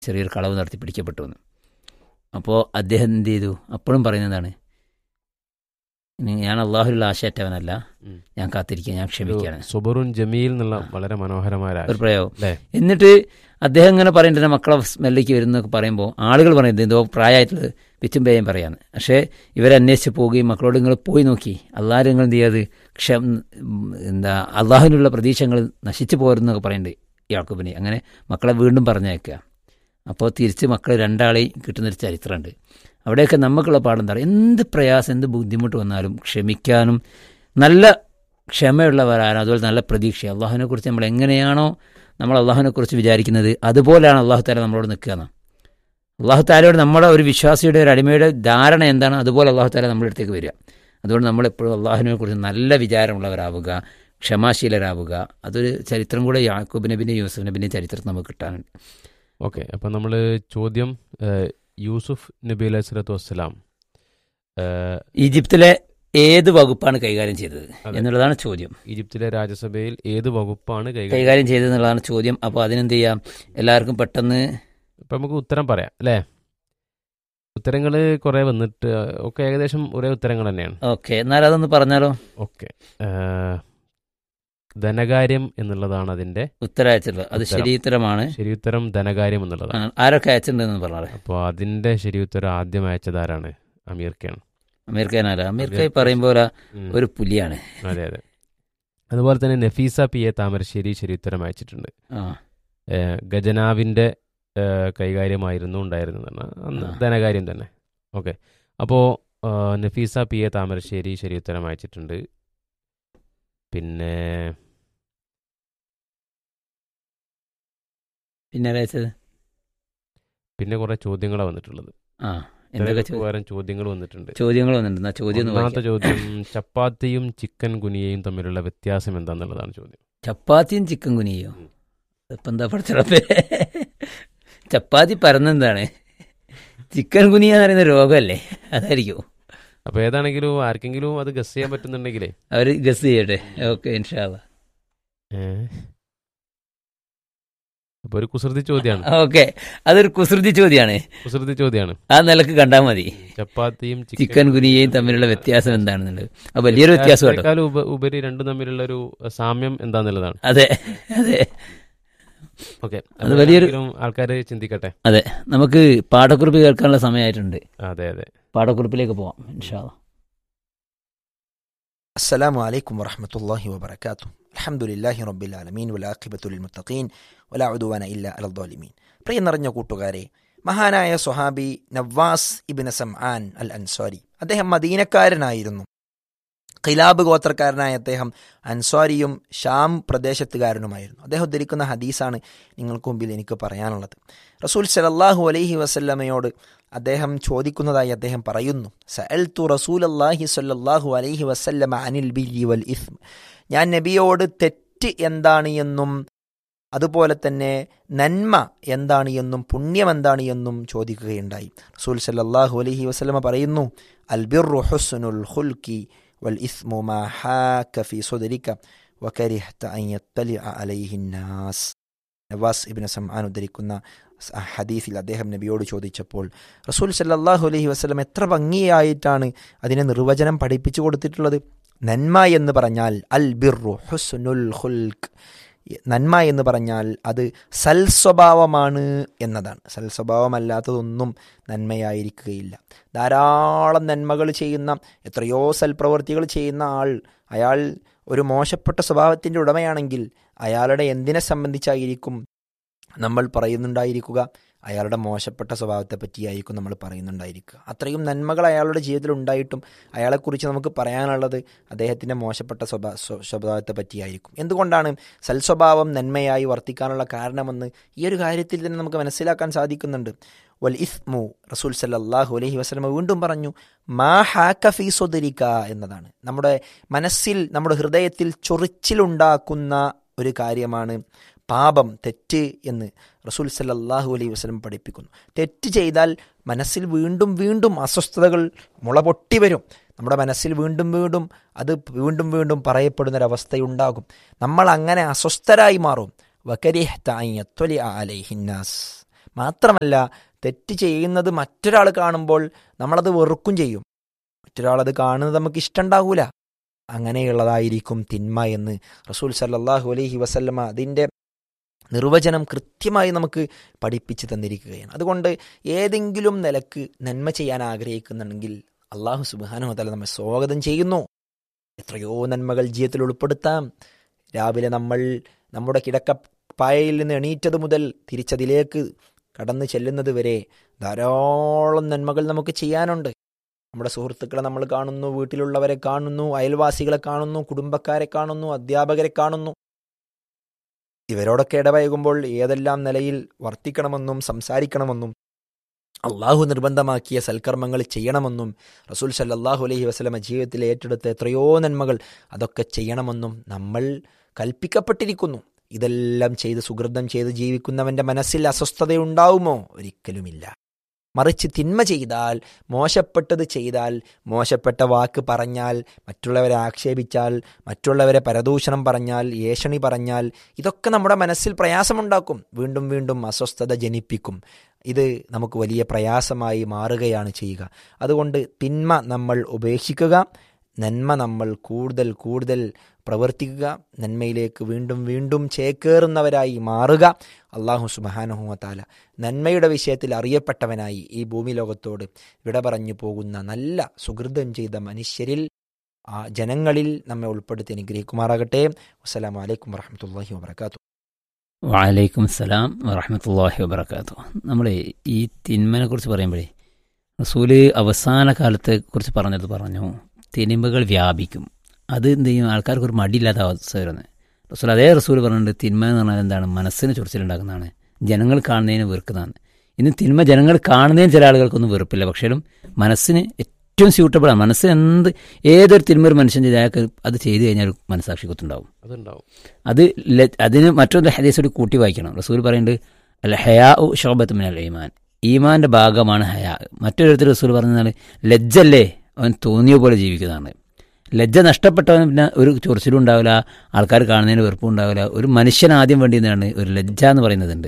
ചെറിയൊരു കളവ് നടത്തി പിടിക്കപ്പെട്ടു എന്ന് അപ്പോൾ അദ്ദേഹം എന്ത് ചെയ്തു അപ്പോഴും പറയുന്നതാണ് ഇനി ഞാൻ അള്ളാഹുലുള്ള ആശയറ്റവനല്ല ഉം. ഞാൻ കാത്തിരിക്കുക ഞാൻ ക്ഷമിക്കുകയാണ് സുബറുൻ ജമീൽ എന്നുള്ള വളരെ മനോഹരമായ ഒരു ഒരു ആശയം. പ്രയോഗം അല്ലേ? എന്നിട്ട് അദ്ദേഹം ഇങ്ങനെ പറയുന്നുണ്ട് "എൻ്റെ മക്കളെ സ്മെല്ലേക്ക് വരുന്നൊക്കെ പറയുമ്പോൾ ആളുകൾ പറയുന്നത് എന്തോ പ്രായമായിട്ടുള്ളത് പിച്ചും പേയും പറയാന്ന് പക്ഷേ ഇവരന്വേഷിച്ച് പോവുകയും മക്കളോട് നിങ്ങൾ പോയി നോക്കി അള്ളാഹ് നിങ്ങൾ എന്ത് ചെയ്യാത് ക്ഷം ഉം, എന്താ അള്ളാഹുവിനുള്ള പ്രതീക്ഷകൾ നശിച്ചു പോരുന്നൊക്കെ പറയുന്നുണ്ട് യാക്കൂബിനെ അങ്ങനെ മക്കളെ വീണ്ടും പറഞ്ഞയക്കുക അപ്പോൾ തിരിച്ച് മക്കൾ രണ്ടാളെയും കിട്ടുന്നൊരു ചരിത്രമുണ്ട് അവിടെയൊക്കെ നമുക്കുള്ള പാഠം എന്താ പറയുക എന്ത് പ്രയാസം എന്ത് ബുദ്ധിമുട്ട് വന്നാലും ക്ഷമിക്കാനും നല്ല ക്ഷമയുള്ളവരാണ് അതുപോലെ നല്ല പ്രതീക്ഷ അള്ളാഹുവിനെ കുറിച്ച് നമ്മൾ എങ്ങനെയാണോ നമ്മൾ അള്ളാഹുവിനെ കുറിച്ച് വിചാരിക്കുന്നത് അതുപോലെയാണ് അള്ളാഹു താല നമ്മളോട് നിൽക്കുക എന്ന് അള്ളാഹു താലയോട് നമ്മുടെ ഒരു വിശ്വാസിയുടെ ഒരു അടിമയുടെ ധാരണ എന്താണ് അതുപോലെ അള്ളാഹു താല നമ്മുടെ അടുത്തേക്ക് വരിക അതുകൊണ്ട് നമ്മൾ എപ്പോഴും അള്ളാഹുവിനെ കുറിച്ച് നല്ല വിചാരമുള്ളവരാവുക ക്ഷമാശീലരാവുക അതൊരു ചരിത്രം കൂടെ യാക്കൂബ് നബിൻ്റെ യൂസഫ് നബിൻ്റെ ചരിത്രത്തിൽ നമുക്ക് കിട്ടാനുണ്ട് ഓക്കെ അപ്പം നമ്മൾ ചോദ്യം ഏഹ്, യൂസുഫ് നബി അലൈഹി സ്വലത്തു വസ്സലാം ഏഹ്, ഈജിപ്തിലെ ഏത് വകുപ്പാണ് കൈകാര്യം ചെയ്തത് അതെ. എന്നുള്ളതാണ് ചോദ്യം ഈജിപ്തിലെ രാജ്യസഭയിൽ ഏത് വകുപ്പാണ് കൈകാര്യം കൈകാര്യം ചെയ്തത് എന്നുള്ളതാണ് ചോദ്യം അപ്പോൾ അതിനെന്ത് ചെയ്യാം എല്ലാവർക്കും പെട്ടെന്ന് ഇപ്പം നമുക്ക് ഉത്തരം പറയാം അല്ലേ ഉത്തരങ്ങൾ കുറേ വന്നിട്ട് ഒക്കെ ഏകദേശം ഒരേ ഉത്തരങ്ങൾ തന്നെയാണ് ഓക്കെ എന്നാൽ അതൊന്ന് പറഞ്ഞാലോ ഓക്കെ ഏഹ്, ധനകാര്യം എന്നുള്ളതാണ് അതിൻ്റെ ഉത്തരം അയച്ചിട്ടുള്ളത് അത് ഉത്തരം. ശരി ഉത്തരമാണ് ശരി ഉത്തരം ധനകാര്യം എന്നുള്ളതാണ് ആ, ആരൊക്കെ അയച്ചിട്ടുണ്ടെന്ന് പറഞ്ഞാൽ അപ്പോൾ അതിൻ്റെ ശരി ഉത്തരം ആദ്യം അയച്ചത് ആരാണ് അമീർക്കാണ് അമീർക്കാനല്ല അമീർക്കായി പറയുമ്പോൾ ഉം. ഒരു പുലിയാണ് അതെ അതെ അതുപോലെ തന്നെ നഫീസ പി എ താമരശ്ശേരി ശരി ഉത്തരം അയച്ചിട്ടുണ്ട് ആ ഏഹ് ഖജനാവിൻ്റെ ഏഹ് കൈകാര്യമായിരുന്നു ഉണ്ടായിരുന്നത് അന്ന് ആ. ധനകാര്യം തന്നെ ഓക്കെ അപ്പോൾ നഫീസ പി എ താമരശ്ശേരി ശരി ഉത്തരം അയച്ചിട്ടുണ്ട് പിന്നെ പിന്നെ ആരാ അയച്ചത് പിന്നെ കുറേ ചോദ്യങ്ങളാണ് വന്നിട്ടുള്ളത് ആ എന്തൊക്കെ ഉത്തരങ്ങൾക്ക് ചോ- പകരം ചോദ്യങ്ങൾ വന്നിട്ടുണ്ട് ചോദ്യങ്ങൾ വന്നിട്ടുണ്ട് ആ ചോദ്യം ഒന്ന് ഒന്നാമത്തെ വായിക്കാം. ചോദ്യം ചപ്പാത്തിയും ചിക്കൻ കുനിയയും തമ്മിലുള്ള വ്യത്യാസം എന്താണെന്നുള്ളതാണ് ചോദ്യം ചപ്പാത്തിയും ചിക്കൻ കുനിയോ ഉം. ഇപ്പം എന്താ പഠിച്ചപ്പേ ചപ്പാത്തി പരന്നെന്താണ് ചിക്കൻ കുനിയ എന്ന് പറയുന്ന രോഗമല്ലേ അതായിരിക്കും അപ്പോൾ ഏതാണെങ്കിലും ആർക്കെങ്കിലും അത് ഗസ് ചെയ്യാൻ പറ്റുന്നുണ്ടെങ്കിലേ അവർ ഗസ് ചെയ്യട്ടെ ഓക്കെ ഇൻഷാല്ല അപ്പോൾ ഒരു കുസൃതി ചോദ്യമാണ് ഓക്കെ അതൊരു കുസൃതി ചോദ്യമാണ് കുസൃതി ചോദ്യമാണ് ആ നിലക്ക് കണ്ടാൽ മതി ചപ്പാത്തിയും ചിക്കൻ കുനിയയും തമ്മിലുള്ള വ്യത്യാസം എന്താണെന്നുള്ളത് അത് വലിയൊരു വ്യത്യാസം കേട്ടോ അതിനേക്കാൾ ഉപ- ഉപരി രണ്ടും തമ്മിലുള്ള ഒരു സാമ്യം എന്താന്നുള്ളതാണ് അതെ അതെ ഓക്കെ അത് വലിയൊരു- ആൾക്കാർ ചിന്തിക്കട്ടെ അതെ നമുക്ക് പാഠക്കുറിപ്പ് കേൾക്കാനുള്ള സമയമായിട്ടുണ്ട് അതെ അതെ പാഠക്കുറിപ്പിലേക്ക് പോവാം ഇൻഷാല്ല السلام عليكم ورحمة الله وبركاته الحمد لله رب العالمين والعاقبة للمتقين ولا عدوان إلا على الظالمين പ്രിയ നിറഞ്ഞ കൂട്ടുകാരെ മഹാനായ സ്വഹാബി നവാസ് ഇബിൻ സംആൻ അൽ അൻസാരി അദ്ദേഹം മദീനക്കാരനായിരുന്നു ഖിലാബ് ഗോത്രക്കാരനായ അദ്ദേഹം അൻസാരിയും ഷാം പ്രദേശത്തുകാരനുമായിരുന്നു അദ്ദേഹം ഉദ്ധരിക്കുന്ന ഹദീസാണ് നിങ്ങൾക്ക് മുമ്പിൽ എനിക്ക് പറയാനുള്ളത് റസൂൽ സലല്ലാഹു അലൈഹി വസല്ലമയോട് അദ്ദേഹം ചോദിക്കുന്നതായി അദ്ദേഹം പറയുന്നു സഅൽതു റസൂൽ അള്ളാഹി സല്ലല്ലാഹു അലൈഹി വസല്ലമ അനിൽ ബില്ലി വൽ ഇസ്ം ഞാൻ നബിയോട് തെറ്റ് എന്താണ് എന്നും അതുപോലെ തന്നെ നന്മ എന്താണ് എന്നും പുണ്യം എന്താണ് എന്നും ചോദിക്കുകയുണ്ടായി റസൂൽ സല്ലല്ലാഹു അലൈഹി വസല്ലമ പറയുന്നു അൽ ബിർറു ഹുസ്നുൽ ഖുൽക്കി വൽ ഇസ്മു മാ ഹാക ഫീ സുദ്രിക വകരിഹ്ത അൻ യത്തലിഅ അലൈഹി നാസ് നവാസ് ഇബ്നു സംആൻ ഉദ്ധരിക്കുന്ന സ- ഹദീസിൽ അദ്ദേഹം നബിയോട് ചോദിച്ചപ്പോൾ റസൂൽ സല്ലല്ലാഹു അലൈഹി വസല്ലം എത്ര ഭംഗിയായിട്ടാണ് അതിനെ നിർവചനം പഠിപ്പിച്ചു കൊടുത്തിട്ടുള്ളത് നന്മ എന്ന് പറഞ്ഞാൽ അൽ ബിർറു ഹുസ്നുൽ ഖുൽക്ക് നന്മ എന്ന് പറഞ്ഞാൽ അത് സൽസ്വഭാവമാണ് എന്നതാണ് സൽസ്വഭാവമല്ലാത്തതൊന്നും നന്മയായിരിക്കുകയില്ല ധാരാളം നന്മകൾ ചെയ്യുന്ന എത്രയോ സൽപ്രവൃത്തികൾ ചെയ്യുന്ന ആൾ അയാൾ ഒരു മോശപ്പെട്ട സ്വഭാവത്തിൻ്റെ ഉടമയാണെങ്കിൽ അയാളുടെ എന്തിനെ സംബന്ധിച്ചായിരിക്കും നമ്മൾ പറയുന്നുണ്ടായിരിക്കുക അയാളുടെ മോശപ്പെട്ട സ്വഭാവത്തെ പറ്റിയായിരിക്കും നമ്മൾ പറയുന്നുണ്ടായിരിക്കുക അത്രയും നന്മകൾ അയാളുടെ ജീവിതത്തിൽ ഉണ്ടായിട്ടും അയാളെക്കുറിച്ച് നമുക്ക് പറയാനുള്ളത് അദ്ദേഹത്തിൻ്റെ മോശപ്പെട്ട സ്വഭാ സ്വ- സ്വഭാവത്തെ പറ്റിയായിരിക്കും എന്തുകൊണ്ടാണ് സൽസ്വഭാവം നന്മയായി വർത്തിക്കാനുള്ള കാരണമെന്ന് ഈ ഒരു കാര്യത്തിൽ തന്നെ നമുക്ക് മനസ്സിലാക്കാൻ സാധിക്കുന്നുണ്ട് വൽ ഇസ്മു റസൂൽ സല്ലല്ലാഹു അലൈഹി വസല്ലമ വീണ്ടും പറഞ്ഞു മാ ഹാക്ക ഫീ സ്വദരിക എന്നതാണ് നമ്മുടെ മനസ്സിൽ നമ്മുടെ ഹൃദയത്തിൽ ചൊറിച്ചിലുണ്ടാക്കുന്ന ഒരു കാര്യമാണ് പാപം തെറ്റ് എന്ന് റസൂൽ സല്ലല്ലാഹു അലൈഹി വസല്ലം പഠിപ്പിക്കുന്നു തെറ്റ് ചെയ്താൽ മനസ്സിൽ വീണ്ടും വീണ്ടും അസ്വസ്ഥതകൾ മുളപൊട്ടി വരും നമ്മുടെ മനസ്സിൽ വീണ്ടും വീണ്ടും അത് വീണ്ടും വീണ്ടും പറയപ്പെടുന്നൊരവസ്ഥയുണ്ടാകും നമ്മൾ അങ്ങനെ അസ്വസ്ഥരായി മാറും വകരിഹ്ത അൻ യത്വലിഅ അലൈഹിന്നാസ് മാത്രമല്ല തെറ്റ് ചെയ്യുന്നത് മറ്റൊരാൾ കാണുമ്പോൾ നമ്മളത് വെറുക്കും ചെയ്യും മറ്റൊരാളത് കാണുന്നത് നമുക്ക് ഇഷ്ടമുണ്ടാകൂല അങ്ങനെയുള്ളതായിരിക്കും തിന്മ എന്ന് റസൂൽ സല്ലല്ലാഹു അലൈഹി വസല്ലമ അതിൻ്റെ നിർവചനം കൃത്യമായി നമുക്ക് പഠിപ്പിച്ചു തന്നിരിക്കുകയാണ് അതുകൊണ്ട് ഏതെങ്കിലും നിലക്ക് നന്മ ചെയ്യാൻ ആഗ്രഹിക്കുന്നുണ്ടെങ്കിൽ അള്ളാഹു സുബാനു തല നമ്മെ സ്വാഗതം ചെയ്യുന്നു എത്രയോ നന്മകൾ ജീവിതത്തിൽ ഉൾപ്പെടുത്താം രാവിലെ നമ്മൾ നമ്മുടെ കിടക്കപ്പായയിൽ നിന്ന് എണീറ്റത് മുതൽ തിരിച്ചതിലേക്ക് കടന്നു ചെല്ലുന്നത് വരെ ധാരാളം നന്മകൾ നമുക്ക് ചെയ്യാനുണ്ട് നമ്മുടെ സുഹൃത്തുക്കളെ നമ്മൾ കാണുന്നു വീട്ടിലുള്ളവരെ കാണുന്നു അയൽവാസികളെ കാണുന്നു കുടുംബക്കാരെ കാണുന്നു അധ്യാപകരെ കാണുന്നു ഇവരോടൊക്കെ ഇടപഴകുമ്പോൾ ഏതെല്ലാം നിലയിൽ വർത്തിക്കണമെന്നും സംസാരിക്കണമെന്നും അള്ളാഹു നിർബന്ധമാക്കിയ സൽക്കർമ്മങ്ങൾ ചെയ്യണമെന്നും റസൂൽ സല്ലല്ലാഹു അലൈഹി വസല്ലമ ജീവിതത്തിൽ ഏറ്റെടുത്ത എത്രയോ നന്മകൾ അതൊക്കെ ചെയ്യണമെന്നും നമ്മൾ കൽപ്പിക്കപ്പെട്ടിരിക്കുന്നു ഇതെല്ലാം ചെയ്ത് സുഹൃതം ചെയ്ത് ജീവിക്കുന്നവന്റെ മനസ്സിൽ അസ്വസ്ഥതയുണ്ടാവുമോ ഒരിക്കലുമില്ല മറിച്ച് തിന്മ ചെയ്താൽ മോശപ്പെട്ടത് ചെയ്താൽ മോശപ്പെട്ട വാക്ക് പറഞ്ഞാൽ മറ്റുള്ളവരെ ആക്ഷേപിച്ചാൽ മറ്റുള്ളവരെ പരദൂഷണം പറഞ്ഞാൽ ഏഷണി പറഞ്ഞാൽ ഇതൊക്കെ നമ്മുടെ മനസ്സിൽ പ്രയാസമുണ്ടാക്കും വീണ്ടും വീണ്ടും അസ്വസ്ഥത ജനിപ്പിക്കും ഇത് നമുക്ക് വലിയ പ്രയാസമായി മാറുകയാണ് ചെയ്യുക അതുകൊണ്ട് തിന്മ നമ്മൾ ഉപേക്ഷിക്കുക നന്മ നമ്മൾ കൂടുതൽ കൂടുതൽ പ്രവർത്തിക്കുക നന്മയിലേക്ക് വീണ്ടും വീണ്ടും ചേക്കേറുന്നവരായി മാറുക അള്ളാഹു സുബാനുഹുമത്താല നന്മയുടെ വിഷയത്തിൽ അറിയപ്പെട്ടവനായി ഈ ഭൂമി ലോകത്തോട് വിട പറഞ്ഞു പോകുന്ന നല്ല സുഹൃതം ചെയ്ത മനുഷ്യരിൽ ആ ജനങ്ങളിൽ നമ്മെ ഉൾപ്പെടുത്തി അനുഗ്രഹിക്കുമാറാകട്ടെ വസ്സലാമു അലൈക്കും വറഹമത്തല്ലാഹി വാബർക്കാത്തു വാലൈക്കും സലാം വറഹമത്തല്ലാഹി വബർക്കാത്തു നമ്മൾ ഈ തിന്മനെ കുറിച്ച് പറയുമ്പോഴേ റസൂല് അവസാന കാലത്തെ കുറിച്ച് പറഞ്ഞത് പറഞ്ഞു തിന്മകൾ വ്യാപിക്കും അത് എന്ത് ചെയ്യും ആൾക്കാർക്ക് ഒരു മടിയില്ലാത്ത അവസ്ഥ വരുന്നത് റസൂൽ അതേ റസൂൽ പറഞ്ഞിട്ടുണ്ട് തിന്മ എന്ന് പറഞ്ഞാൽ എന്താണ് മനസ്സിന് ചൊറിച്ചിലുണ്ടാക്കുന്നതാണ് ജനങ്ങൾ കാണുന്നതിന് വെറുക്കുന്നതാണ് ഇന്ന് തിന്മ ജനങ്ങൾ കാണുന്നതിന് ചില ആളുകൾക്കൊന്നും വെറുപ്പില്ല പക്ഷേ മനസ്സിന് ഏറ്റവും സ്യൂട്ടബിളാണ് മനസ്സിന് എന്ത് ഏതൊരു തിന്മ ഒരു മനുഷ്യൻ ചെയ്ത് അയാൾക്ക് അത് ചെയ്തു കഴിഞ്ഞാൽ ഒരു മനസ്സാക്ഷി കുത്തുണ്ടാവും അതുണ്ടാവും അത് ല- അതിന് മറ്റൊരു ഹദീസോട് കൂട്ടി വായിക്കണം റസൂൽ പറയുന്നുണ്ട് അല്ല ഹയാ ഉ ഷോബത്ത് മിനൽ ഈമാൻ ഈമാന്റെ ഭാഗമാണ് ഹയാ മറ്റൊരിടത്തിൽ റസൂൽ പറഞ്ഞാൽ ലജ്ജല്ലേ അവൻ തോന്നിയ പോലെ ജീവിക്കുന്നതാണ് ലജ്ജ നഷ്ടപ്പെട്ടവന് പിന്നെ ഒരു ചൊറിച്ചിലും ഉണ്ടാവില്ല ആൾക്കാർ കാണുന്നതിന് വെറുപ്പും ഉണ്ടാവില്ല ഒരു മനുഷ്യൻ ആദ്യം വേണ്ടിയതാണ് ഒരു ലജ്ജ എന്ന് പറയുന്നതുണ്ട്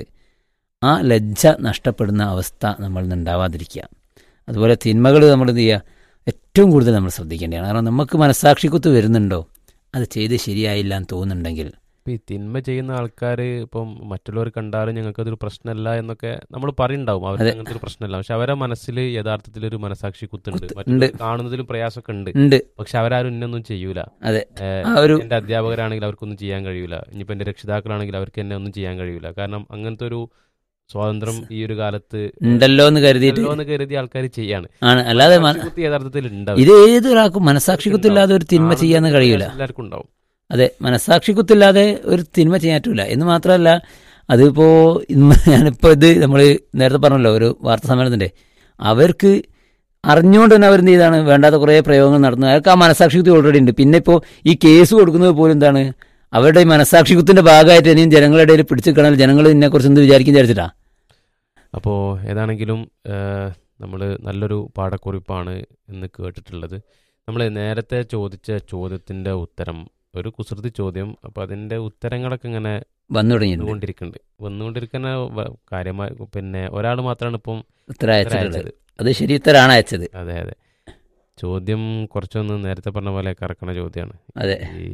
ആ ലജ്ജ നഷ്ടപ്പെടുന്ന അവസ്ഥ നമ്മളിൽ നിന്ന് ഉണ്ടാവാതിരിക്കുക അതുപോലെ തിന്മകൾ നമ്മൾ എന്ത് ചെയ്യുക ഏറ്റവും കൂടുതൽ നമ്മൾ ശ്രദ്ധിക്കേണ്ടതാണ് കാരണം നമുക്ക് മനസ്സാക്ഷിക്കുത്ത് വരുന്നുണ്ടോ അത് ചെയ്ത് ശരിയായില്ല എന്ന് തോന്നുന്നുണ്ടെങ്കിൽ ഇപ്പൊ ഈ തിന്മ ചെയ്യുന്ന ആൾക്കാർ ഇപ്പം മറ്റുള്ളവർ കണ്ടാലും ഞങ്ങൾക്ക് അതൊരു പ്രശ്നമല്ല എന്നൊക്കെ നമ്മൾ പറയുണ്ടാവും അവർക്ക് അതെ. അങ്ങനത്തെ ഒരു പ്രശ്നമല്ല പക്ഷെ അവരെ മനസ്സിൽ യഥാർത്ഥത്തിൽ ഒരു മനസാക്ഷി കുത്തുണ്ട് കുത്ത് മറ്റുള്ളവർ ഉണ്ട്. കാണുന്നതിലും പ്രയാസമൊക്കെ ഉണ്ട് ഉണ്ട് പക്ഷെ അവരാരും ഇന്നൊന്നും ചെയ്യൂല അതെ ഏഹ്, ആ ഒരു എന്റെ അധ്യാപകരാണെങ്കിൽ അവർക്കൊന്നും ചെയ്യാൻ കഴിയൂല ഇനിയിപ്പോ എന്റെ രക്ഷിതാക്കളാണെങ്കിൽ അവർക്ക് എന്നെ ഒന്നും ചെയ്യാൻ കഴിയൂല കാരണം അങ്ങനത്തെ ഒരു സ്വാതന്ത്ര്യം ഈ ഒരു കാലത്ത് ഉണ്ടല്ലോ എന്ന് കരുതിയിട്ട് ഉണ്ടല്ലോ എന്ന് കരുതി ആൾക്കാർ ചെയ്യാണ് ആണ് അല്ലാതെ മ- മനസാക്ഷി കുത്തി യഥാർത്ഥത്തിൽ ഉണ്ടാവും ഇത് ഏതൊരാൾക്കും മനസാക്ഷിക്കുത്തില്ലാതെ ഒരു തിന്മ ചെയ്യാന്ന് കഴിയൂല എല്ലാവർക്കും ഉണ്ടാവും അതെ മനസാക്ഷിക്കുത്തില്ലാതെ ഒരു തിന്മ ചെയ്യാൻ പറ്റൂല എന്ന് മാത്രമല്ല അതിപ്പോ ഇന്ന് ഞാനിപ്പോ ഇത് നമ്മൾ നേരത്തെ പറഞ്ഞല്ലോ ഒരു വാർത്താ സമ്മേളനത്തിന്റെ അവർക്ക് അറിഞ്ഞുകൊണ്ട് തന്നെ അവരെന്ത് ചെയ്താണ് വേണ്ടാത്ത കുറേ പ്രയോഗങ്ങൾ നടത്തുന്നത് അവർക്ക് ആ മനസാക്ഷിക്കുത്തി ഓൾറെഡി ഉണ്ട് പിന്നെ ഇപ്പോൾ ഈ കേസ് കൊടുക്കുന്നത് പോലും എന്താണ് അവരുടെ ഈ മനസാക്ഷിക്കുത്തിന്റെ ഭാഗമായിട്ട് ഇനിയും ജനങ്ങളുടെ ഇടയിൽ പിടിച്ചു കിടന്നാൽ ജനങ്ങൾ ഇതിനെക്കുറിച്ച് എന്ത് വിചാരിക്കും വിചാരിച്ചിട്ടാ അപ്പോൾ ഏതാണെങ്കിലും നമ്മൾ നല്ലൊരു പാഠക്കുറിപ്പാണ് ഇന്ന് കേട്ടിട്ടുള്ളത് നമ്മൾ നേരത്തെ ചോദിച്ച ചോദ്യത്തിൻ്റെ ഉത്തരം ഒരു കുസൃതി ചോദ്യം അപ്പോൾ അതിൻ്റെ ഉത്തരങ്ങളൊക്കെ ഇങ്ങനെ വന്നു തുടങ്ങിയിട്ടുണ്ട് വന്നുകൊണ്ടിരിക്കുന്നുണ്ട് വന്നുകൊണ്ടിരിക്കുന്ന വ- കാര്യമായി പിന്നെ ഒരാൾ മാത്രമാണ് ഇപ്പം ഉത്തരം ഉത്തരം അയച്ചിട്ടുള്ളത് അയച്ചത് അത് ശരി ഉത്തരാണ് അയച്ചത് അതെ അതെ ചോദ്യം കുറച്ചൊന്ന് നേരത്തെ പറഞ്ഞ പോലെ കറക്കണ ചോദ്യമാണ് അതെ ഈ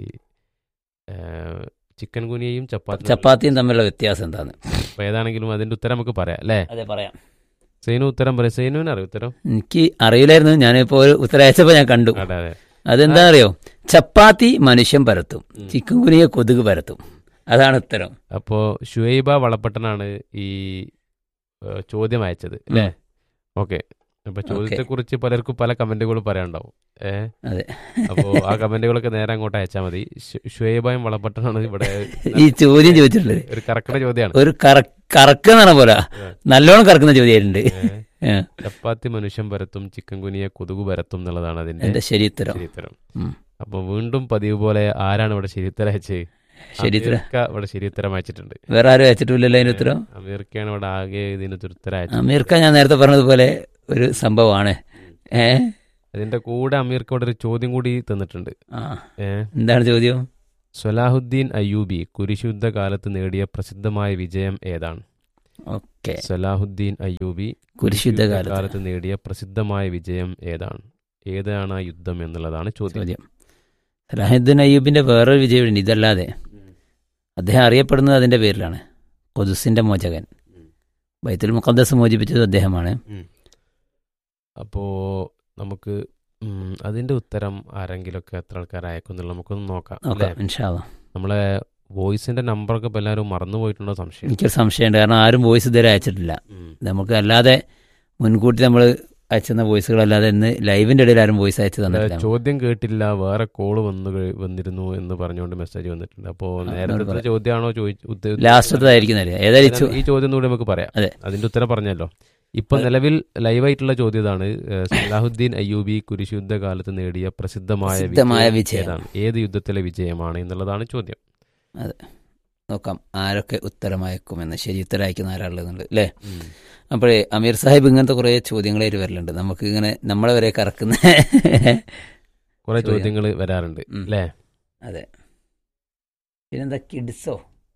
ചിക്കൻ കുനിയയും ചപ്പാത്തി ചപ്പാത്തിയും തമ്മിലുള്ള വ്യത്യാസം എന്താണ് അപ്പോൾ ഏതാണെങ്കിലും അതിൻ്റെ ഉത്തരം നമുക്ക് പറയാം അല്ലേ അതെ പറയാം സൈനു ഉത്തരം പറയാം സൈനുവിന് അറിയാം ഉത്തരം എനിക്ക് അറിയില്ലായിരുന്നു ഞാനിപ്പോ ഒരു ഉത്തരം അയച്ചപ്പോ ഞാൻ കണ്ടു അതെ അതെ അതെന്താ അറിയോ ചപ്പാത്തി മനുഷ്യൻ പരത്തും ഉം. ചിക്കൻ കുനിയെ കൊതുക് പരത്തും അതാണ് ഉത്തരം അപ്പോൾ ഷുഹൈബ വളപ്പട്ടനാണ് ഈ ഏഹ്, ചോദ്യം അയച്ചത് അല്ലേ ഓക്കെ അപ്പൊ ചോദ്യത്തെ കുറിച്ച് പലർക്കും പല കമന്റുകളും പറയാനുണ്ടാവും ഏഹ് അതെ അപ്പോൾ ആ കമന്റുകളൊക്കെ നേരെ അങ്ങോട്ട് അയച്ചാൽ മതി ഷു- ഷുഹൈബായും വളപ്പട്ടനാണ് ഇവിടെ ഈ ചോദ്യം ചോദിച്ചിട്ടുള്ളത് ഒരു കറക്കണ ചോദ്യമാണ് ഒരു കറക്കുന്ന പോലെ നല്ലോണം കറക്കുന്ന ചോദ്യമായിട്ടുണ്ട് ഏഹ്, ഏ, ചപ്പാത്തി മനുഷ്യൻ പരത്തും ചിക്കൻ കുനിയെ കൊതുക് പരത്തും എന്നുള്ളതാണ് അതിന്റെ എന്റെ ശരി ഉത്തരം ശരിയുത്തരം ഉം. അപ്പൊ വീണ്ടും പതിവ് പോലെ ആരാണ് ഇവിടെ ശരിയുത്തരം അയച്ചത് ശരി ഉത്തരം അമീർക്ക ഇവിടെ ശരിയുത്തരം അയച്ചിട്ടുണ്ട് വേറെ ആരും അയച്ചിട്ടില്ലല്ലോ അതിന് ഉത്തരം അമീർക്കാണ് ഇവിടെ ആകെ ഇതിനകത്ത് ഉത്തരം അയച്ചത് അമീർക്ക ഞാൻ നേരത്തെ പറഞ്ഞതുപോലെ ഒരു സംഭവമാണ് ഏ അതിന്റെ കൂടെ അമീർക്ക് ഇവിടെ ഒരു ചോദ്യം കൂടി തന്നിട്ടുണ്ട് ആ ഏഹ് എന്താണ് ചോദ്യം സ്വലാഹുദ്ദീൻ അയ്യൂബി കുരിശുദ്ധ കാലത്ത് നേടിയ പ്രസിദ്ധമായ വിജയം ഏതാണ് ഓക്കെ സലാഹുദ്ദീൻ അയ്യൂബി കുരിശുദ്ധ കാലത്ത് കാലത്ത് നേടിയ പ്രസിദ്ധമായ വിജയം ഏതാണ് ഏതാണ് ആ യുദ്ധം എന്നുള്ളതാണ് ചോദ്യം ചോദ്യം സലാഹുദ്ദീൻ അയ്യൂബിന്റെ വേറൊരു വിജയമുണ്ട് ഇതല്ലാതെ അദ്ദേഹം അറിയപ്പെടുന്നത് അതിന്റെ പേരിലാണ് കൊതുസിന്റെ മോചകൻ ബൈത്തുൽ മുഖദ്ദസ് മോചിപ്പിച്ചത് അദ്ദേഹമാണ് അപ്പോ നമുക്ക് ഉം, അതിന്റെ ഉത്തരം ആരെങ്കിലുമൊക്കെ എത്ര ആൾക്കാർ അയക്കുന്നുള്ള നമുക്കൊന്ന് നോക്കാം അല്ലേ നോക്കാം ഇൻഷാല്ലാ നമ്മളെ വോയിസിന്റെ നമ്പറൊക്കെ ഇപ്പൊ എല്ലാവരും മറന്നു പോയിട്ടുണ്ടോ സംശയം എനിക്കൊരു സംശയമുണ്ട് കാരണം ആരും വോയിസ് ഇതുവരെ അയച്ചിട്ടില്ല ഉം. നമുക്ക് അല്ലാതെ മുൻകൂട്ടി നമ്മൾ അയച്ചുന്ന വോയിസുകളല്ലാതെ ഇന്ന് ലൈവിന്റെ ഇടയിൽ ആരും വോയിസ് അയച്ചു ഏ, തന്നിട്ടില്ല ചോദ്യം കേട്ടില്ല വേറെ കോള് വന്നു കഴി- വന്നിരുന്നു എന്ന് പറഞ്ഞുകൊണ്ട് മെസ്സേജ് വന്നിട്ടുണ്ട് അപ്പോ നേരത്തെ പറയാം. ചോദ്യമാണോ ചോദിച്ചു ലാസ്റ്റത്തായിരിക്കും ഏതായാലും ചോ- ഈ ചോദ്യം കൂടി നമുക്ക് പറയാം അതെ. അതിന്റെ ഉത്തരം പറഞ്ഞല്ലോ ഇപ്പൊ അതെ. നിലവിൽ ലൈവായിട്ടുള്ള ചോദ്യം ഇതാണ് ഏ, സലാഹുദ്ദീൻ അയ്യൂബി കുരിശുദ്ധ കാലത്ത് നേടിയ പ്രസിദ്ധമായ പ്രസിദ്ധമായ വിജയം വിജയം. ഏതാണ് ഏത് യുദ്ധത്തിലെ വിജയമാണ് എന്നുള്ളതാണ് ചോദ്യം നോക്കാം ആരൊക്കെ ഉത്തരമയക്കുമെന്ന് ശരി ഉത്തരം അയക്കുന്ന ആരാളുള്ളത് അല്ലേ അപ്പോഴേ അമീർ സാഹിബ് ഇങ്ങനത്തെ കുറേ ചോദ്യങ്ങളായിട്ട് വരലുണ്ട് നമുക്ക് ഇങ്ങനെ നമ്മളെ വരെ കറക്കുന്ന കുറെ ചോദ്യം. ചോദ്യങ്ങൾ വരാറുണ്ട് ഉം. അല്ലേ അതെ പിന്നെന്താ കിഡ്സോ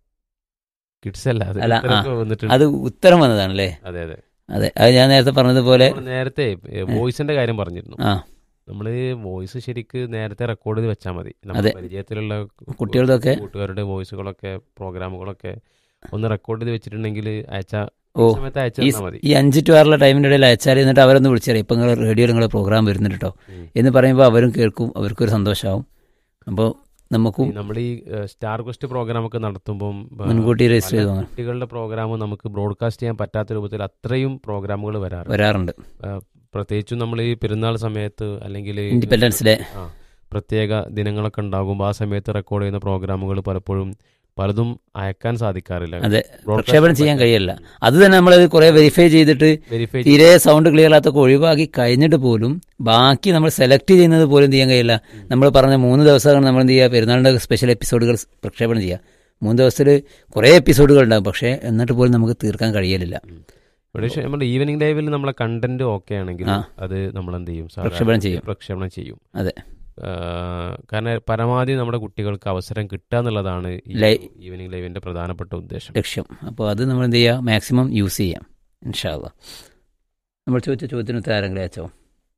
കിഡ്സ് അല്ല അത് അല്ല, ഉത്തരമൊക്കെ വന്നിട്ടുണ്ട് അത് ഉത്തരം വന്നതാണ് അല്ലേ അതെ അതെ അതെ അത് ഞാൻ നേരത്തെ പറഞ്ഞതുപോലെ നമ്മള് നേരത്തെ വോയിസിന്റെ കാര്യം പറഞ്ഞിരുന്നു ആ നമ്മള് വോയിസ് ശരിക്ക് നേരത്തെ റെക്കോർഡ് ചെയ്ത് വെച്ചാൽ മതി നമ്മുടെ അതെ. പരിചയത്തിലുള്ള കുട്ടികളുടെയൊക്കെ കൂട്ടുകാരുടെ വോയിസുകളൊക്കെ പ്രോഗ്രാമുകളൊക്കെ ഒന്ന് റെക്കോർഡ് ചെയ്ത് വെച്ചിട്ടുണ്ടെങ്കിൽ അയച്ച ഓ സമയത്ത് അയച്ചു ഈ തന്നാൽ മതി ഈ അഞ്ച് ടു ആറുള്ള ടൈമിൻ്റെ ഇടയിൽ അയച്ചാൽ എന്നിട്ട് അവരൊന്ന് വിളിച്ചറിയാം ഇപ്പം നിങ്ങൾ റേഡിയോയിൽ നിങ്ങളെ പ്രോഗ്രാം വരുന്നുണ്ട് കേട്ടോ ഉം. എന്ന് പറയുമ്പോൾ അവരും കേൾക്കും അവർക്കൊരു സന്തോഷമാവും അപ്പോൾ നമുക്കും നമ്മൾ ഈ സ്റ്റാർ ക്വസ്റ്റ് പ്രോഗ്രാം ഒക്കെ നടത്തുമ്പം ആ, മുൻകൂട്ടി രജിസ്റ്റർ പല ചെയ്ത് വാങ്ങാം കുട്ടികളുടെ പ്രോഗ്രാം നമുക്ക് ബ്രോഡ്കാസ്റ്റ് ചെയ്യാൻ പറ്റാത്ത രൂപത്തിൽ അത്രയും പ്രോഗ്രാമുകൾ വരാറുണ്ട് വരാറുണ്ട് പ്രത്യേകിച്ചും നമ്മൾ ഈ പെരുന്നാൾ സമയത്ത് അല്ലെങ്കിൽ ഇൻഡിപെൻഡൻസ് ഡേ ആ പ്രത്യേക ദിനങ്ങളൊക്കെ ഉണ്ടാകുമ്പോൾ ആ സമയത്ത് റെക്കോർഡ് ചെയ്യുന്ന പ്രോഗ്രാമുകൾ പലപ്പോഴും പലതും അയക്കാൻ സാധിക്കാറില്ല അതെ പ്രക്ഷേപണം ചെയ്യാൻ കഴിയില്ല അത് തന്നെ നമ്മൾ കുറേ വെരിഫൈ ചെയ്തിട്ട് വെരിഫൈ തീരെ സൗണ്ട് ക്ലിയർ ആകാത്തൊക്കെ ഒഴിവാക്കി കഴിഞ്ഞിട്ട് പോലും ബാക്കി നമ്മൾ സെലക്ട് ചെയ്യുന്നത് പോലും ചെയ്യാൻ കഴിയില്ല നമ്മൾ പറഞ്ഞ മൂന്ന് ദിവസമാണ് നമ്മൾ എന്ത് ചെയ്യുക പെരുന്നാളിൻ്റെ സ്പെഷ്യൽ എപ്പിസോഡുകൾ പ്രക്ഷേപണം ചെയ്യുക മൂന്ന് ദിവസത്തിൽ കുറേ എപ്പിസോഡുകൾ ഉണ്ടാകും പക്ഷേ എന്നിട്ട് പോലും നമുക്ക് തീർക്കാൻ കഴിയലില്ല പക്ഷേ നമ്മുടെ ഈവനിങ് ലൈവിൽ നമ്മളെ കണ്ടന്റ് ഓക്കെ ആണെങ്കിൽ ആ. അത് നമ്മൾ എന്ത് ചെയ്യും സാധാരണ പ്രക്ഷേപണം ചെയ്യും. പ്രക്ഷേപണം ചെയ്യും അതെ. ആ, കാരണം പരമാവധി നമ്മുടെ കുട്ടികൾക്ക് അവസരം കിട്ടുക എന്നുള്ളതാണ് ഈ ലൈ- ഈവനിങ് ലൈവിന്റെ പ്രധാനപ്പെട്ട ഉദ്ദേശം ലക്ഷ്യം അപ്പോൾ അത് നമ്മൾ എന്ത് ചെയ്യുക മാക്സിമം യൂസ് ചെയ്യാം ഇൻഷാല്ല നമ്മൾ ചോദിച്ച ചോദ്യത്തിന് ഉത്തരം ആരെങ്കിലും അയച്ചോ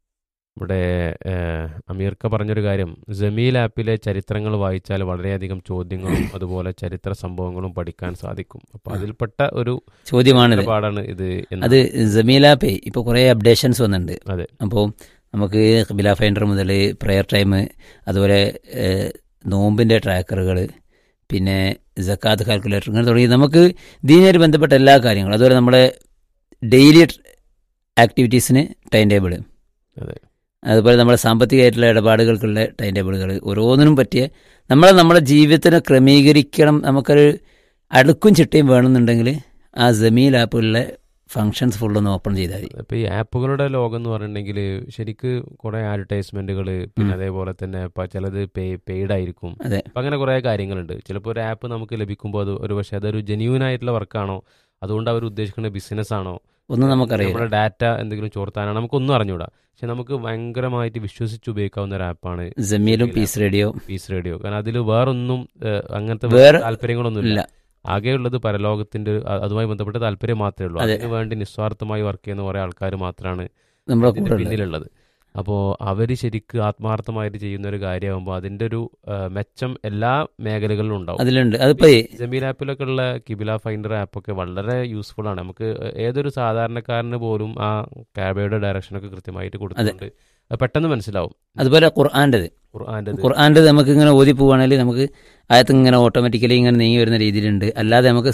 ഇവിടെ ഏഹ്, അമീർക്ക പറഞ്ഞൊരു കാര്യം ജമീൽ ആപ്പിലെ ചരിത്രങ്ങൾ വായിച്ചാൽ വളരെയധികം ചോദ്യങ്ങളും അതുപോലെ ചരിത്ര സംഭവങ്ങളും പഠിക്കാൻ സാധിക്കും അപ്പൊ അതിൽപ്പെട്ട ഒരു ചോദ്യമാണിത് പാടാണ് ഇത് എന്ന് അത് ജമീല പേ ഇപ്പോൾ കുറേ അപ്ഡേഷൻസ് വന്നിട്ടുണ്ട് അതെ അപ്പോൾ നമുക്ക് ബില ഫൈൻഡർ മുതൽ പ്രെയർ ടൈം അതുപോലെ ഏഹ്, നോമ്പിൻ്റെ ട്രാക്കറുകൾ പിന്നെ ജക്കാത്ത് കാൽക്കുലേറ്റർ ഇങ്ങനെ തുടങ്ങി നമുക്ക് ദീനായിട്ട് ബന്ധപ്പെട്ട എല്ലാ കാര്യങ്ങളും അതുപോലെ നമ്മുടെ ഡെയിലി ആക്ടിവിറ്റീസിന് ടൈം ടേബിൾ അതെ അതുപോലെ നമ്മുടെ സാമ്പത്തികമായിട്ടുള്ള ഇടപാടുകൾക്കുള്ള ടൈം ടേബിളുകൾ ഓരോന്നിനും പറ്റിയ നമ്മൾ നമ്മുടെ ജീവിതത്തിനെ ക്രമീകരിക്കണം നമുക്കൊരു അടുക്കും ചിട്ടയും വേണമെന്നുണ്ടെങ്കിൽ ആ ജമീൽ ആപ്പുകളിലെ ഫങ്ഷൻസ് ഫുള്ളൊന്ന് ഓപ്പൺ ചെയ്താൽ മതി ഇപ്പൊ ഈ ആപ്പുകളുടെ ലോകം എന്ന് പറഞ്ഞിട്ടുണ്ടെങ്കിൽ ശരിക്ക് കുറെ അഡ്വർടൈസ്മെന്റുകൾ പിന്നെ ഉം. അതേപോലെ തന്നെ ഇപ്പൊ ചിലത് പേ പെയ്ഡ് ആയിരിക്കും അതെ അപ്പൊ അങ്ങനെ കുറെ കാര്യങ്ങളുണ്ട് ചിലപ്പോൾ ഒരു ആപ്പ് നമുക്ക് ലഭിക്കുമ്പോൾ അത് ഒരു പക്ഷേ അതൊരു ജെന്യൂൻ ആയിട്ടുള്ള വർക്കാണോ അതുകൊണ്ട് അവർ ഉദ്ദേശിക്കുന്ന ബിസിനസ് ആണോ ഒന്നും നമുക്കറിയില്ല നമ്മുടെ ഡാറ്റ എന്തെങ്കിലും ചോർത്താനാണ് നമുക്കൊന്നും അറിഞ്ഞൂടാ പക്ഷെ നമുക്ക് ഭയങ്കരമായിട്ട് വിശ്വസിച്ച് ഉപയോഗിക്കാവുന്ന ഒരു ആപ്പാണ് ജമീലും പീസ് റേഡിയോ പീസ് റേഡിയോ കാരണം അതിൽ വേറൊന്നും ഏഹ്, അങ്ങനത്തെ വേറെ- താല്പര്യങ്ങളൊന്നും ഇല്ല ഇല്ല ആകെയുള്ളത് പരലോകത്തിന്റെ ഒരു- അ- അതുമായി ബന്ധപ്പെട്ട താല്പര്യം മാത്രമേ ഉള്ളൂ അതെ. അതിനു വേണ്ടി നിസ്വാർത്ഥമായി വർക്ക് ചെയ്യുന്ന കുറെ ആൾക്കാർ മാത്രമാണ് നമ്മുടെ ഇതിന്റെ കൂടെ ഉള്ളത് പിന്നിലുള്ളത് അപ്പോൾ അവർ ശരിക്ക് ആത്മാർത്ഥമായിട്ട് ചെയ്യുന്ന ഒരു കാര്യമാകുമ്പോൾ അതിന്റെ ഒരു ആ, മെച്ചം എല്ലാ മേഖലകളിലും ഉണ്ടാവും അതിലുണ്ട് അതിപ്പോ ഈ ജമീൽ ആപ്പിലൊക്കെ ഉള്ള കിബില ഫൈൻഡർ ആപ്പൊക്കെ വളരെ യൂസ്ഫുൾ ആണ് നമുക്ക് ഏതൊരു സാധാരണക്കാരന് പോലും ആ ക്യാബയുടെ ഡയറക്ഷനൊക്കെ കൃത്യമായിട്ട് കൊടുക്കുന്നുണ്ട് അത് പെട്ടെന്ന് മനസ്സിലാവും അതുപോലെ ഖുർആാൻ്റെത് ഖുർആന്റെ ഖുർആാൻ്റെ നമുക്ക് ഇങ്ങനെ ഓതി പോവുകയാണെങ്കിൽ നമുക്ക് അകത്ത് ഇങ്ങനെ ഓട്ടോമാറ്റിക്കലി ഇങ്ങനെ നീങ്ങി വരുന്ന രീതിയിലുണ്ട് അല്ലാതെ നമുക്ക്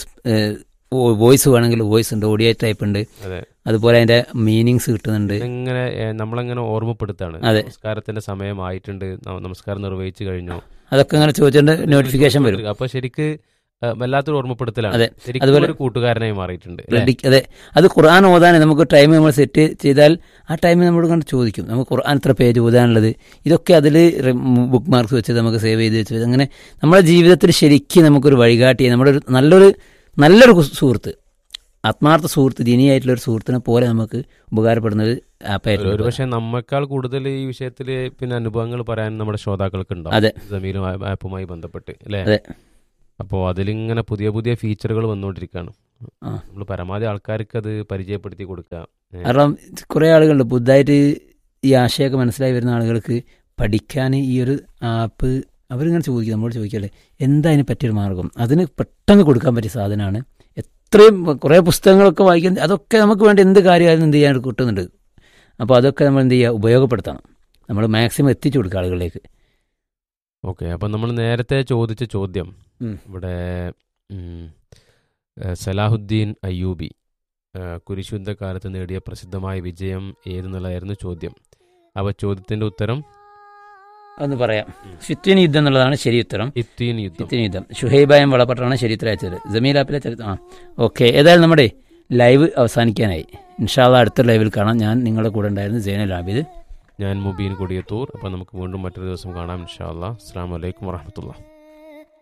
വോയിസ് വേണമെങ്കിൽ വോയിസ് ഉണ്ട് ഓഡിയോ ടൈപ്പ് ഉണ്ട് അതെ അതുപോലെ അതിന്റെ മീനിങ്സ് കിട്ടുന്നുണ്ട് ഇങ്ങനെ നമ്മളെങ്ങനെ ഓർമ്മപ്പെടുത്താണ് അതെ. നമസ്കാരത്തിന്റെ സമയമായിട്ടുണ്ട് ന- നമസ്കാരം നിർവഹിച്ചു കഴിഞ്ഞു അതൊക്കെ ഇങ്ങനെ ചോദിച്ചിട്ട് നോട്ടിഫിക്കേഷൻ വരും അപ്പൊ ശരിക്ക് ആ, വല്ലാത്തൊരു ഓർമ്മപ്പെടുത്തലാണ് അതെ. ശരിക്കും അതുപോലെ- ഒരു കൂട്ടുകാരനായി മാറിയിട്ടുണ്ട് അല്ലേ? Predict- അതെ അത് ഖുർആൻ ഓതാൻ നമുക്ക് ടൈം നമ്മൾ സെറ്റ് ചെയ്താൽ ആ ടൈമിൽ നമ്മൾ കണ്ട് ചോദിക്കും നമുക്ക് ഖുർആൻ എത്ര പേജ് ഓതാനുള്ളത് ഇതൊക്കെ അതിൽ ബുക്ക് മാർക്സ് വെച്ച് നമുക്ക് സേവ് ചെയ്ത് വെച്ച് അങ്ങനെ നമ്മുടെ ജീവിതത്തിൽ ശരിക്കും നമുക്കൊരു വഴികാട്ടി നമ്മുടെ ഒരു നല്ലൊരു നല്ലൊരു കു- സുഹൃത്ത് ആത്മാർത്ഥ സുഹൃത്ത് ദീനിയായിട്ടുള്ള ഒരു സുഹൃത്തിനെ പോലെ നമുക്ക് ഉപകാരപ്പെടുന്ന ഒരു ഒരു- ആപ്പായിട്ട് ഒരുപക്ഷെ നമ്മക്കാൾ കൂടുതൽ ഈ വിഷയത്തില് പിന്നെ അനുഭവങ്ങൾ പറയാൻ നമ്മുടെ ശ്രോതാക്കൾക്ക് ഉണ്ടാവും അതെ. ജമീലും ആ- ആപ്പുമായി ബന്ധപ്പെട്ട് അല്ലേ അതെ. അപ്പോൾ അതിലിങ്ങനെ പുതിയ പുതിയ ഫീച്ചറുകൾ വന്നുകൊണ്ടിരിക്കുകയാണ് ആ. നമ്മൾ പരമാവധി ആൾക്കാർക്ക് അത് പരിചയപ്പെടുത്തി കൊടുക്കുക ഏ, കാരണം കുറേ ആളുകളുണ്ട് പുതുതായിട്ട് ഈ ആശയമൊക്കെ മനസ്സിലായി വരുന്ന ആളുകൾക്ക് പഠിക്കാൻ ഈ ഒരു ആപ്പ് അവരിങ്ങനെ ചോദിക്കും നമ്മളോട് ചോദിക്കല്ലേ എന്താ അതിന് പറ്റിയൊരു മാർഗം അതിന് പെട്ടെന്ന് കൊടുക്കാൻ പറ്റിയ സാധനമാണ് എത്രയും കുറേ പുസ്തകങ്ങളൊക്കെ വായിക്കാൻ അതൊക്കെ നമുക്ക് വേണ്ട എന്ത് കാര്യമായാലും എന്ത് ചെയ്യാൻ കിട്ടുന്നുണ്ട് അപ്പോൾ അതൊക്കെ നമ്മൾ എന്ത് ചെയ്യുക ഉപയോഗപ്പെടുത്തണം നമ്മൾ മാക്സിമം എത്തിച്ചു കൊടുക്കുക ആളുകളിലേക്ക് ഓക്കെ അപ്പം നമ്മൾ നേരത്തെ ചോദിച്ച ചോദ്യം ഉം. ഇവിടെ ഉം, ഏ, സലാഹുദ്ദീൻ അയ്യൂബി ഏ, കുരിശുദ്ധകാലത്ത് നേടിയ പ്രസിദ്ധമായ വിജയം ഏതെന്നുള്ളതായിരുന്നു ചോദ്യം അപ്പോൾ ചോദ്യത്തിൻ്റെ ഉത്തരം ഒന്ന് പറയാം ഫിത്തിൻ യുദ്ധം എന്നുള്ളതാണ് ശരി ഉത്തരം ഇത്തീൻ യുദ്ധം ഫിത്തിൻ യുദ്ധം ഷുഹൈബായം വളപട്ടാണ് ശരി ഉത്തരം അയച്ചത് ജമീൽ ആപ്പിലെ ചരിത്രം ആ ഓക്കെ ഏതായാലും നമ്മുടെ ലൈവ് അവസാനിക്കാനായി ഇൻഷാല്ല അടുത്ത ലൈവിൽ കാണാം ഞാൻ നിങ്ങളുടെ കൂടെ ഉണ്ടായിരുന്നു സൈനൽ ആബിദ് ഞാൻ മുബീൻ കൊടിയത്തൂർ അപ്പോൾ നമുക്ക് വീണ്ടും മറ്റൊരു ദിവസം കാണാം ഇൻഷാ അല്ലാ അസ്സാം വലൈക്കും വറഹമത്തുള്ള